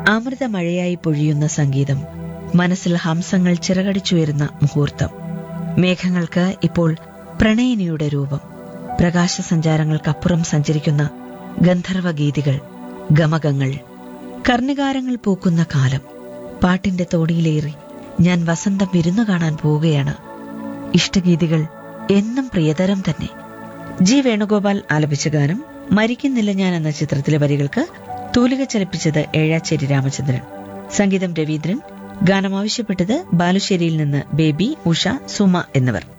അമൃതമഴയായി പൊഴിയുന്ന സംഗീതം മനസ്സിൽ ഹംസങ്ങൾ ചിറകടിച്ചുയരുന്ന മുഹൂർത്തം മേഘങ്ങൾക്ക് ഇപ്പോൾ പ്രണയിനിയുടെ രൂപം പ്രകാശസഞ്ചാരങ്ങൾക്കപ്പുറം സഞ്ചരിക്കുന്ന ഗന്ധർവ ഗീതികൾ ഗമകങ്ങൾ കർണികാരങ്ങൾ പൂക്കുന്ന കാലം പാട്ടിന്റെ തോടിയിലേറി ഞാൻ വസന്തം വിരുന്നു കാണാൻ പോവുകയാണ് ഇഷ്ടഗീതികൾ എന്നും പ്രിയതരം തന്നെ ജി വേണുഗോപാൽ ആലപിച്ച ഗാനം മരിക്കുന്നില്ല ഞാൻ എന്ന ചിത്രത്തിലെ വരികൾക്ക് തൂലിക ചലിപ്പിച്ചത് ഏഴാച്ചേരി രാമചന്ദ്രൻ സംഗീതം രവീന്ദ്രൻ ഗാനം ആവശ്യപ്പെട്ടത് ബാലുശ്ശേരിയിൽ നിന്ന് ബേബി ഉഷ സുമ എന്നിവർ